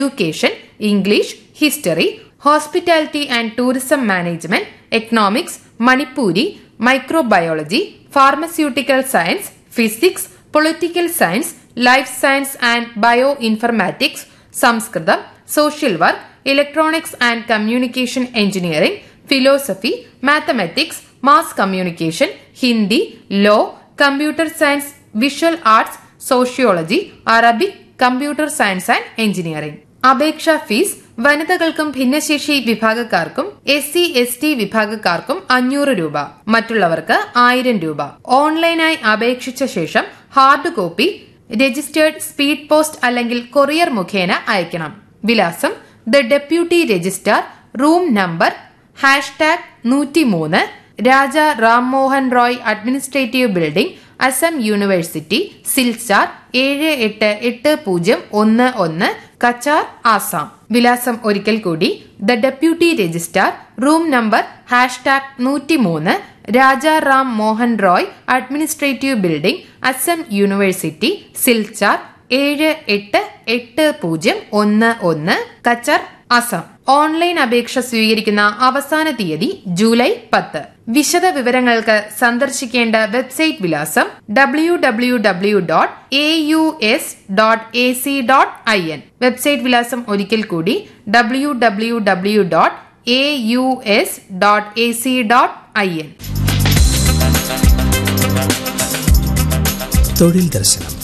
education English history hospitality and tourism management economics Manipuri microbiology pharmaceutical science physics political science life science and bioinformatics Sanskrit social work electronics and communication engineering philosophy mathematics mass communication Hindi law computer science visual arts sociology Arabic computer science and engineering അപേക്ഷാ fee വനിതകൾക്കും ഭിന്നശേഷി വിഭാഗക്കാർക്കും S C S T വിഭാഗക്കാർക്കും അഞ്ഞൂറ് രൂപ മറ്റുള്ളവർക്ക് ആയിരം രൂപ ഓൺലൈനായി അപേക്ഷിച്ച ശേഷം hard copy registered speed post അല്ലെങ്കിൽ കൊറിയർ മുഖേന അയക്കണം വിലാസം the deputy registrar room number hashtag നൂറ്റിമൂന്ന് Raja Rammohan Roy administrative building Assam university Silchar ഏഴ് എട്ട് എട്ട് പൂജ്യം ഒന്ന് ഒന്ന് കച്ചാർ ആസാം വിലാസം ഒരിക്കൽ കൂടി the deputy registrar room number hashtag നൂറ്റിമൂന്ന് Raja Ram Mohan Roy administrative building Assam university Silchar ഏഴ് എട്ട് എട്ട് പൂജ്യം ഒന്ന് ഒന്ന് കച്ചർ അസം ഓൺലൈൻ അപേക്ഷ സ്വീകരിക്കുന്ന അവസാന തീയതി ജൂലൈ പത്ത് വിശദ വിവരങ്ങൾക്ക് സന്ദർശിക്കേണ്ട വെബ്സൈറ്റ് വിലാസം W W W dot A U S dot A C dot I N website വിലാസം ഒരിക്കൽ കൂടി W W W dot A U S dot A C dot I N തൊഴിൽ ദർശനം